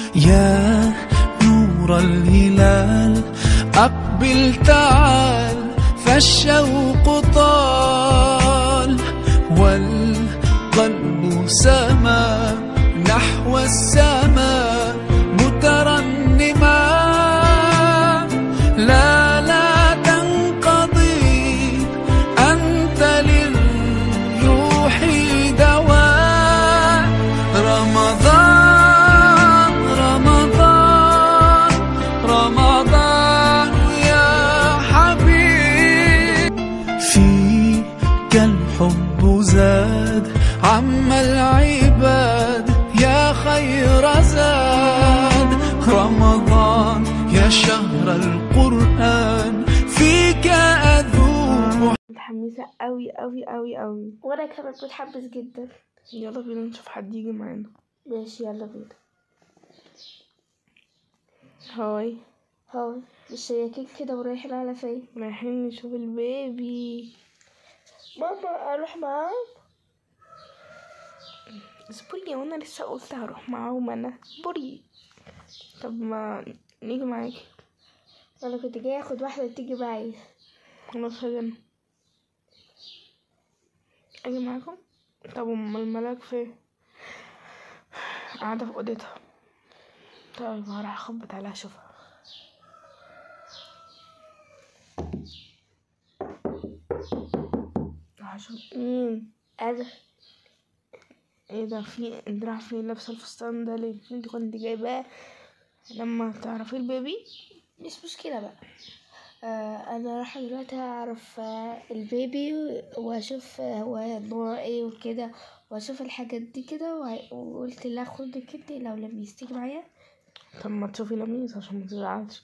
يا نور الهلال أقبل تعال فالشوق طال والقلب سما نحو السماء مترنما لا لا تنقضي أنت للروح دواء رمضان رمضان رمضان يا حبيب فيك الحب زاد عم العباد يا خير زاد رمضان يا شهر القرآن فيك أذوب متحمسة أوي أوي أوي أوي وانا كمان متحمس جدا يلا بينا نشوف حد يجي معانا ماشي يلا بينا هاي هاي مش شياكين كده ورايحين على فين رايحين نشوف البيبي ماما اروح معاهم اصبري وانا لسه قلت هروح معاهم انا اصبري طب ما نيجي معاكي انا كنت جاي اخد واحده تيجي معايا خلاص هاجي انا اجي معاكم طب ام الملاك فين قاعدة في اوضتها طيب هروح اخبط عليها اشوفها راح اشوف مين انا ايه ده في انت رايحة فين لابسة الفستان ده ليه انت كنت جايباه لما تعرفي البيبي مش مشكله بقى آه انا رايحه دلوقتي اعرف آه البيبي واشوف آه هو نوعه ايه وكده واشوف الحاجات دي كده وع- وقلت لها خدك انت لو لميس تيجي معايا طب ما تشوفي لميس عشان ما تزعلش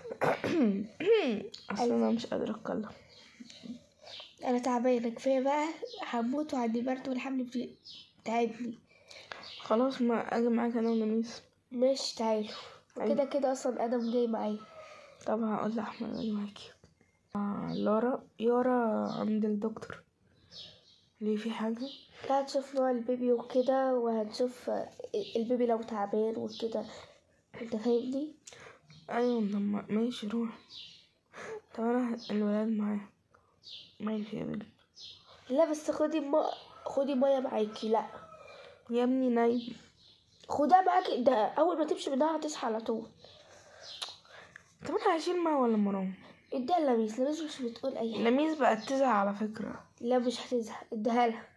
اصل انا مش قادرة اتكلم انا تعبانه كفايه بقى هموت وعندي برد والحمل بي- تعبني خلاص ما اجي معاك انا ولميس ماشي تعالوا أيوة. كده كده اصلا ادم جاي معايا طب هقول لاحمد اجي معاكي آه لارا يارا عند الدكتور ليه في حاجة لا هتشوف نوع البيبي وكده وهتشوف آه، البيبي لو تعبان وكده انت فاهمني ايوه لما ماشي روح طب انا الولاد معايا ماشي يا بنت لا بس خدي ما خدي ميه معاكي لا يا ابني نايم خدها معاكي ده اول ما تمشي منها هتصحى على طول طب انا هشيل معاه ولا مروان اديها لميس لميس مش بتقول اي حاجه لميس بقت تزعل على فكرة لا مش هتزهق اديها لها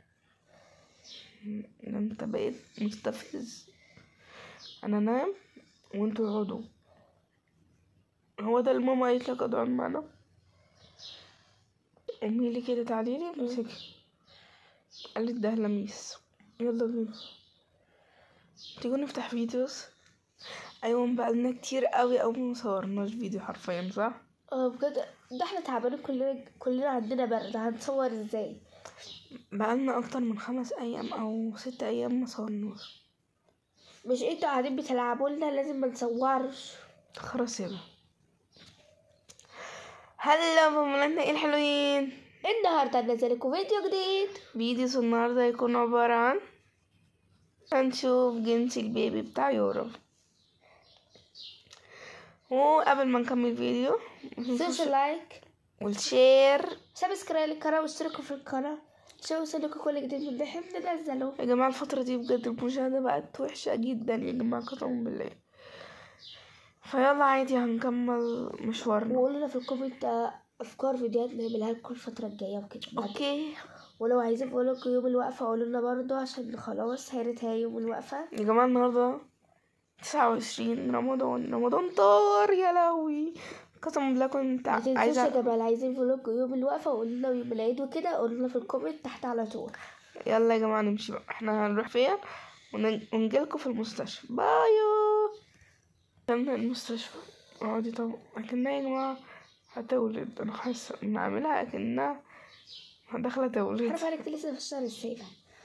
ده انت بقيت مستفز انا نايم وانتوا اقعدوا هو ده اللي ماما قالت لك اقعد معانا امي لي كده تعالي لي امسكي قالت ده لميس يلا بينا تيجوا نفتح فيديوز ايوه بقالنا كتير قوي قوي مصورناش فيديو حرفيا صح اه بجد ده احنا تعبانين كلنا كلنا عندنا برد هنصور ازاي بقالنا اكتر من خمس ايام او ست ايام مصورناش مش انتوا قاعدين بتلعبوا لنا لازم ما نصورش خلاص يلا هلا بمولاتنا ايه الحلوين النهارده نزل لكم فيديو جديد فيديو النهارده هيكون عبارة عن هنشوف جنس البيبي بتاع يورو وقبل ما نكمل الفيديو دوسوا لايك والشير سبسكرايب للقناه واشتركوا في القناه عشان يوصلكوا كل جديد من اللي احنا بننزله يا جماعة الفترة دي بجد المشاهدة بقت وحشة جدا يا جماعة قسما بالله فيلا عادي هنكمل مشوارنا وقولوا لنا في الكومنت آه، افكار فيديوهات نعملها لكم الفتره الجايه وكده اوكي ولو عايزين نقول لكم يوم الوقفه قولوا لنا برضه عشان خلاص هانتهى يوم الوقفه يا جماعة النهاردة تسعة وعشرين رمضان رمضان طار يا لهوي قسما بالله كنت ما تنسوش يا عايزة جماعه اللي عايزين فلوج يوم الوقفه وقولوا لنا يوم العيد وكده قولوا لنا في الكومنت تحت على طول يلا يا جماعة نمشي بقى احنا هنروح فين ون- ونجيلكوا في المستشفى بايو دخلنا المستشفى اقعدي طبعا اكنها يا جماعة هتولد انا حاسة ان عاملها اكنها داخلة تولد عارفه انك لسه في الشهر السابع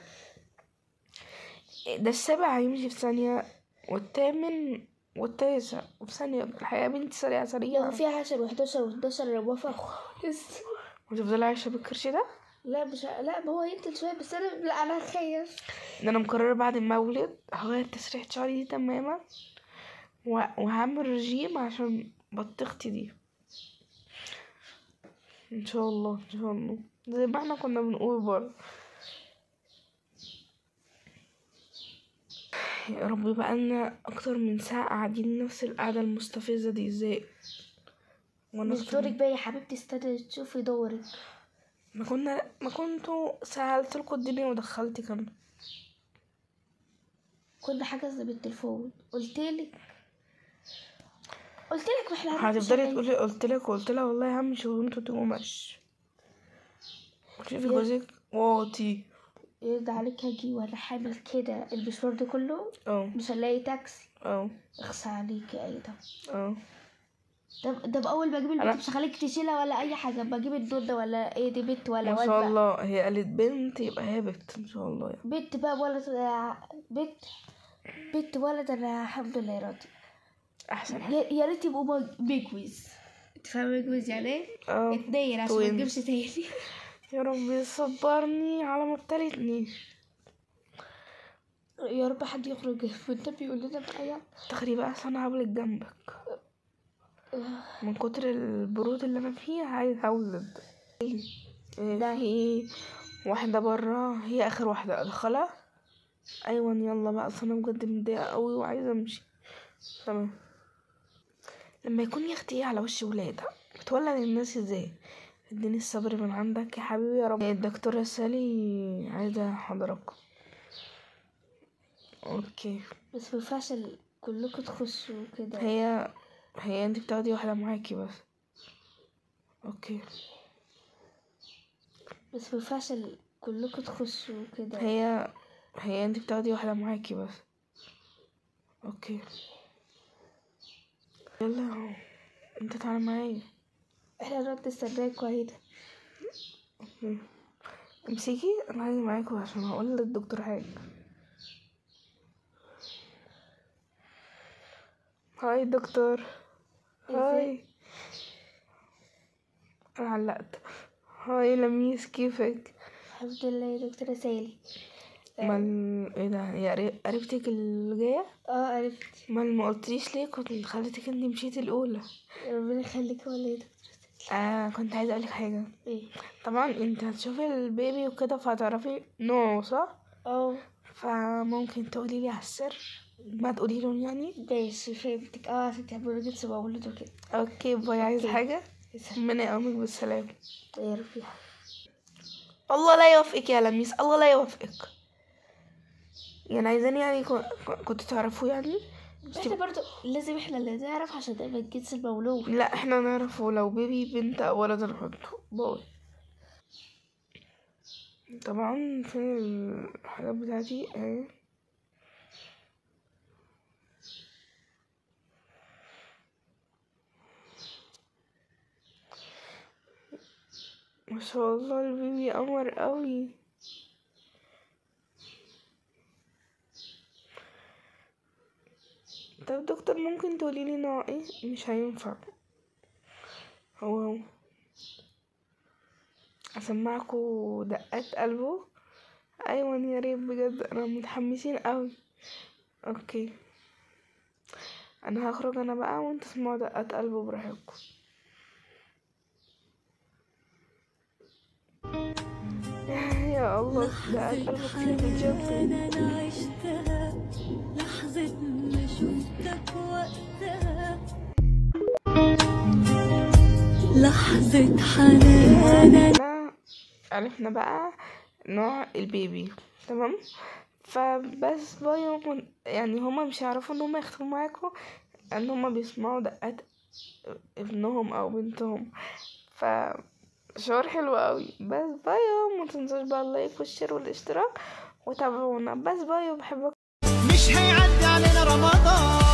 ده السابع هيمشي في ثانية والثامن والتاسع وفي ثانية الحياة يا بنتي سريعة لو سريعة في عشرة و11 و11 موافقة خالص وتفضلي عايشة بالكرش ده لا مش لا ما هو ينتل شوية بس انا لا انا خايف ده انا مقررة بعد ما اولد هغير تسريحة شعري دي تماما و- وهعمل رجيم عشان بطيختي دي ان شاء الله ان شاء الله زي ما احنا كنا بنقول برضه يا رب بقى لنا اكتر من ساعة قاعدين نفس القعدة المستفزة دي ازاي وانا مش أكتر- دورك بقى يا حبيبتي استني تشوفي دورك ما كنا ما كنتوا سهلت لكم الدنيا ودخلتي كمان كل حاجة زي بالتليفون قلتلك قلتلك ما احنا هنروح هتفضلي شغالين. تقولي قلت لك قلت لها والله يا عم شوفوا انتوا تقوموا ماشي شوفي يا- جوزك واطي يرد عليك هاجي وانا حامل كده المشوار ده كله اه مش هنلاقي تاكسي اه اخصى عليك يا ايه ده اه ده ده بأول ما اجيب البنت أنا- مش هخليك تشيلها ولا اي حاجة بجيب الدود ده ولا ايه دي بنت ولا ما واد شاء بقى. الله هي قالت بنت يبقى هي بنت ان شاء الله يعني بنت بقى ولد بنت بنت ولد انا الحمد لله راضي احسن حاجه يا يا ريت يبقوا مج- ميجوز انت فاهم ميجوز يعني ايه؟ اه اتنين عشان ما twins. تجيبش تاني يا رب يصبرني على ما ابتلتني يا رب حد يخرج والنبي يقول لنا بقى يعني تخري بقى عشان هولد جنبك من كتر البرود اللي انا فيه عايز هولد إيه، ده. في واحدة برا هي اخر واحدة ادخلها ايوه يلا بقى اصل انا بجد متضايقة قوي وعايزة امشي تمام لما يكون يا اختي على وش ولادها بتولد الناس ازاي اديني الصبر من عندك يا حبيبي يا رب الدكتورة سالي عايزة حضرتك اوكي بس ما ينفعش ال- كلكم تخشوا كده هي هي انت بتاخدي واحدة معاكي بس اوكي بس ما ينفعش ال- كلكم تخشوا كده هي هي انت بتاخدي واحدة معاكي بس اوكي يلا اهو انت تعالى معايا احنا نقعد نستناك وهنا اوكي. امسكي انا هاجي معاكوا عشان هقول للدكتور حاجة هاي دكتور هاي انا علقت هاي لميس كيفك الحمد لله يا دكتورة سالي ما ال- ايه ده يا قري- قريبتك اللي جايه اه عرفت ما ما قلتليش ليه كنت خليتك انت مشيتي الاولى ربنا يخليك ولا يا دكتورة سالي آه كنت عايزه اقولك حاجه ايه طبعا انت هتشوفي البيبي وكده فهتعرفي نوعه صح اه فممكن تقولي لي على السر ما تقولي له يعني ماشي فهمتك اه عشان تعملوا جنس مولود وكده اوكي باي عايز أوكي. حاجه ربنا يقومك بالسلامه يا رب يا الله لا يوفقك يا لميس الله لا يوفقك يعني عايزاني يعني كو- كو- كنت تعرفوا يعني احنا برضو لازم احنا اللي نعرف عشان نبقى الجنس المولود لا احنا نعرفه لو بيبي بنت او ولد نحطه باي طبعا فين الحاجات بتاعتي اهي ما شاء الله البيبي قمر قوي طب دكتور ممكن تقوليلي نوع ايه مش هينفع هو هو اسمعكوا دقات قلبه ايوه يا ريت بجد انا متحمسين قوي اوكي انا هخرج انا بقى وانت اسمعوا دقات قلبه براحتكم يا الله دقات قلبه كتير بجد انا عشتها لحظة ما شفتك وقتها لحظة حنان احنا عرفنا بقى نوع البيبي تمام فبس بقى يوم يعني هما مش هيعرفوا ان هما يختاروا معاكم ان هما بيسمعوا دقات ابنهم او بنتهم ف شعور حلو قوي بس بايو ما تنسوش بقى اللايك والشير والاشتراك وتابعونا بس بايو بحبكم مش هيعدي علينا رمضان